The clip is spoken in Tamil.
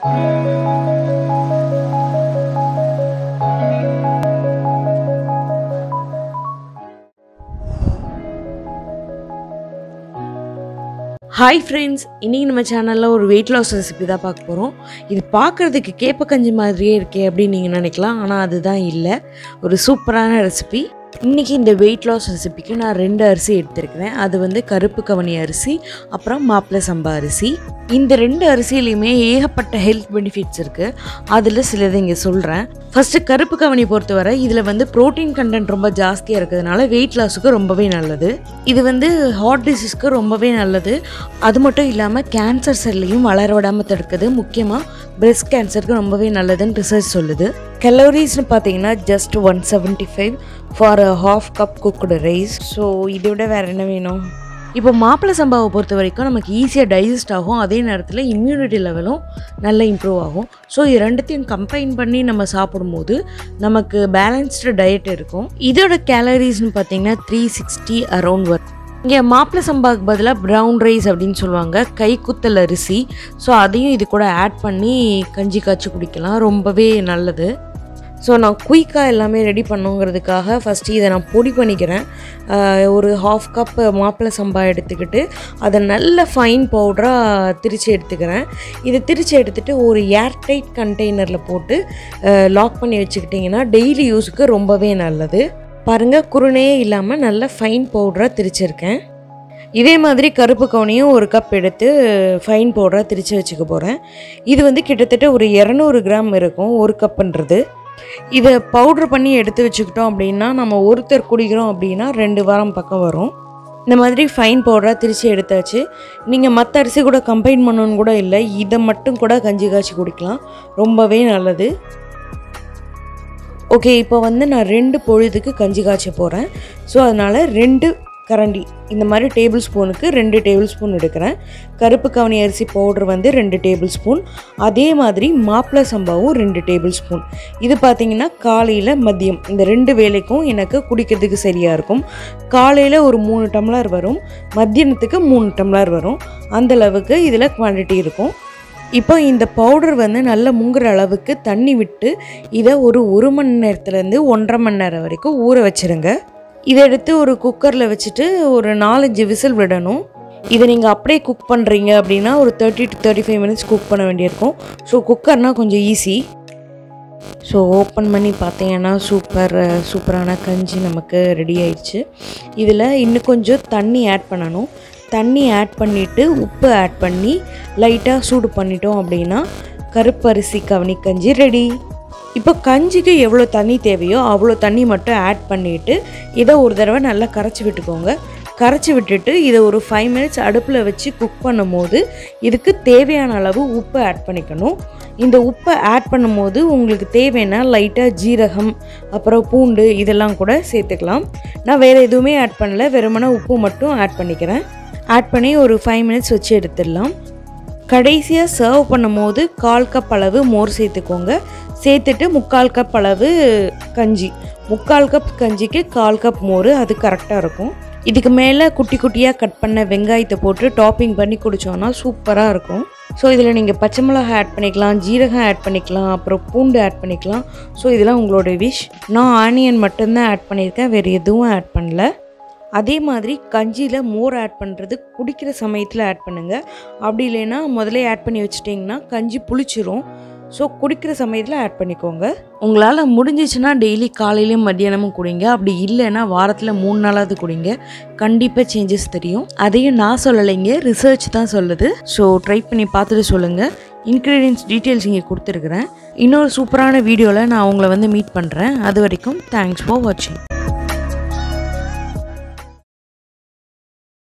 ஹாய் ஃப்ரெண்ட்ஸ் இன்றைக்கி நம்ம சேனலில் ஒரு வெயிட் லாஸ் ரெசிபி தான் பார்க்க போகிறோம் இது பார்க்குறதுக்கு கேப்பக்கஞ்சி மாதிரியே இருக்கே அப்படின்னு நீங்கள் நினைக்கலாம் ஆனால் அதுதான் இல்லை ஒரு சூப்பரான ரெசிபி இன்றைக்கி இந்த வெயிட் லாஸ் ரெசிபிக்கு நான் ரெண்டு அரிசி எடுத்திருக்கிறேன் அது வந்து கருப்பு கவனி அரிசி அப்புறம் மாப்பிள்ளை சம்பா அரிசி இந்த ரெண்டு அரிசியிலையுமே ஏகப்பட்ட ஹெல்த் பெனிஃபிட்ஸ் இருக்குது அதில் சிலது இங்கே சொல்கிறேன் ஃபஸ்ட்டு கருப்பு கவனி பொறுத்தவரை இதில் வந்து ப்ரோட்டீன் கண்டென்ட் ரொம்ப ஜாஸ்தியாக இருக்கிறதுனால வெயிட் லாஸுக்கு ரொம்பவே நல்லது இது வந்து ஹார்ட் டிசீஸ்க்கு ரொம்பவே நல்லது அது மட்டும் இல்லாமல் கேன்சர் செல்லையும் வளர விடாமல் தடுக்குது முக்கியமாக பிரெஸ்ட் கேன்சருக்கு ரொம்பவே நல்லதுன்னு ரிசர்ச் சொல்லுது கலோரிஸ்னு பார்த்தீங்கன்னா just one seventy five for a half cup cooked rice so இதை விட வேறு என்ன வேணும் இப்போ மாப்பிள்ளை சம்பாவை பொறுத்த வரைக்கும் நமக்கு ஈஸியாக டைஜஸ்ட் ஆகும் அதே நேரத்தில் இம்யூனிட்டி லெவலும் நல்லா இம்ப்ரூவ் ஆகும் ஸோ இது ரெண்டுத்தையும் கம்பைன் பண்ணி நம்ம சாப்பிடும்போது நமக்கு பேலன்ஸ்டு டயட் இருக்கும் இதோட கேலரிஸ்னு பார்த்தீங்கன்னா த்ரீ சிக்ஸ்டி அரௌண்ட் வரும் இங்கே மாப்பிள்ளை சம்பாவுக்கு பதிலாக ப்ரௌன் ரைஸ் அப்படின்னு சொல்லுவாங்க கைக்குத்தல் அரிசி ஸோ அதையும் இது கூட ஆட் பண்ணி கஞ்சி காய்ச்சி குடிக்கலாம் ரொம்பவே நல்லது ஸோ நான் குயிக்காக எல்லாமே ரெடி பண்ணுங்கிறதுக்காக ஃபஸ்ட்டு இதை நான் பொடி பண்ணிக்கிறேன் ஆஹ் ஒரு ஹாஃப் கப் மாப்பிள்ளை சம்பா எடுத்துக்கிட்டு அதை நல்ல ஃபைன் பவுடராக திரித்து எடுத்துக்கிறேன் இதை திரித்து எடுத்துகிட்டு ஒரு ஏர்டைட் கண்டெய்னரில் போட்டு லாக் பண்ணி வச்சுக்கிட்டிங்கன்னா டெய்லி யூஸுக்கு ரொம்பவே நல்லது பாருங்கள் குருணையே இல்லாமல் நல்ல ஃபைன் பவுடராக திரிச்சிருக்கேன் இதே மாதிரி கருப்பு கவுனியும் ஒரு கப் எடுத்து ஃபைன் பவுடராக திரித்து வச்சுக்க போகிறேன் இது வந்து கிட்டத்தட்ட ஒரு இரநூறு கிராம் இருக்கும் ஒரு கப்புன்றது இதை பவுட்ரு பண்ணி எடுத்து வச்சுக்கிட்டோம் அப்படின்னா நம்ம ஒருத்தர் குடிக்கிறோம் அப்படின்னா ரெண்டு வாரம் பக்கம் வரும் இந்த மாதிரி ஃபைன் பவுடராக திரித்து எடுத்தாச்சு நீங்கள் மற்ற அரிசி கூட கம்பைன் பண்ணணும்னு கூட இல்லை இதை மட்டும் கூட கஞ்சி காய்ச்சி குடிக்கலாம் ரொம்பவே நல்லது ஓகே இப்போ வந்து நான் ரெண்டு பொழுதுக்கு கஞ்சி காய்ச்ச போகிறேன் ஸோ அதனால் ரெண்டு கரண்டி இந்த மாதிரி டேபிள் ஸ்பூனுக்கு ரெண்டு டேபிள் ஸ்பூன் எடுக்கிறேன் கருப்பு கவனி அரிசி பவுடர் வந்து ரெண்டு டேபிள் ஸ்பூன் அதே மாதிரி மாப்பிள்ளை சம்பாவும் ரெண்டு டேபிள் ஸ்பூன் இது பார்த்திங்கன்னா காலையில் மதியம் இந்த ரெண்டு வேலைக்கும் எனக்கு குடிக்கிறதுக்கு சரியாக இருக்கும் காலையில் ஒரு மூணு டம்ளர் வரும் மத்தியானத்துக்கு மூணு டம்ளர் வரும் அந்த அளவுக்கு இதில் குவான்டிட்டி இருக்கும் இப்போ இந்த பவுடர் வந்து நல்லா முங்குற அளவுக்கு தண்ணி விட்டு இதை ஒரு ஒரு மணி நேரத்துலேருந்து ஒன்றரை மணி நேரம் வரைக்கும் ஊற வச்சுருங்க இதை எடுத்து ஒரு குக்கரில் வச்சுட்டு ஒரு நாலஞ்சு விசில் விடணும் இதை நீங்கள் அப்படியே குக் பண்ணுறீங்க அப்படின்னா ஒரு thirty to thirty five minutes cook பண்ண வேண்டியிருக்கும் ஸோ குக்கர்னால் கொஞ்சம் ஈஸி ஸோ ஓப்பன் பண்ணி பார்த்தீங்கன்னா சூப்பர் சூப்பரான கஞ்சி நமக்கு ரெடி ஆயிடுச்சு இதில் இன்னும் கொஞ்சம் தண்ணி ஆட் பண்ணணும் தண்ணி ஆட் பண்ணிவிட்டு உப்பு ஆட் பண்ணி லைட்டாக சூடு பண்ணிட்டோம் அப்படின்னா கருப்பரிசி கவனி கஞ்சி ரெடி இப்போ கஞ்சிக்கு எவ்வளோ தண்ணி தேவையோ அவ்வளோ தண்ணி மட்டும் ஆட் பண்ணிவிட்டு இதை ஒரு தடவை நல்லா கரைச்சி விட்டுக்கோங்க கரைச்சி விட்டுட்டு இதை ஒரு ஃபைவ் மினிட்ஸ் அடுப்பில் வச்சு குக் பண்ணும்போது இதுக்கு தேவையான அளவு உப்பு ஆட் பண்ணிக்கணும் இந்த உப்பை ஆட் பண்ணும்போது உங்களுக்கு தேவைன்னா லைட்டாக ஜீரகம் அப்புறம் பூண்டு இதெல்லாம் கூட சேர்த்துக்கலாம் நான் வேறு எதுவுமே ஆட் பண்ணல வெறுமனே உப்பு மட்டும் ஆட் பண்ணிக்கிறேன் ஆட் பண்ணி ஒரு ஃபைவ் மினிட்ஸ் வச்சு எடுத்துடலாம் கடைசியாக சர்வ் பண்ணும்போது கால் கப் அளவு மோர் சேர்த்துக்கோங்க சேர்த்துட்டு முக்கால் கப் அளவு கஞ்சி முக்கால் கப் கஞ்சிக்கு கால் கப் மோர் அது கரெக்டாக இருக்கும் இதுக்கு மேலே குட்டி குட்டியாக கட் பண்ண வெங்காயத்தை போட்டு டாப்பிங் பண்ணி குடித்தோன்னா சூப்பராக இருக்கும் ஸோ இதில் நீங்கள் பச்சை மிளகாய் ஆட் பண்ணிக்கலாம் ஜீரகம் ஆட் பண்ணிக்கலாம் அப்புறம் பூண்டு ஆட் பண்ணிக்கலாம் ஸோ இதெல்லாம் உங்களோட விஷ் நான் ஆனியன் மட்டும்தான் ஆட் பண்ணியிருக்கேன் வேறு எதுவும் ஆட் பண்ணல அதே மாதிரி கஞ்சியில் மோர் ஆட் பண்ணுறது குடிக்கிற சமயத்தில் ஆட் பண்ணுங்கள் அப்படி இல்லைன்னா முதல்ல ஆட் பண்ணி வச்சிட்டிங்கன்னா கஞ்சி புளிச்சிரும் ஸோ குடிக்கிற சமயத்தில் ஆட் பண்ணிக்கோங்க உங்களால் முடிஞ்சிச்சுன்னா டெய்லி காலையிலையும் மத்தியானமும் குடிங்க அப்படி இல்லைன்னா வாரத்தில் மூணு நாளாவது குடிங்க கண்டிப்பாக சேஞ்சஸ் தெரியும் அதையும் நான் சொல்லலைங்க ரிசர்ச் தான் சொல்லுது ஸோ ட்ரை பண்ணி பார்த்துட்டு சொல்லுங்கள் இன்க்ரீடியன்ஸ் டீட்டெயில்ஸ் இங்கே கொடுத்துருக்குறேன் இன்னொரு சூப்பரான வீடியோவில் நான் உங்களை வந்து மீட் பண்ணுறேன் அது வரைக்கும் தேங்க்ஸ் ஃபார் வாட்சிங்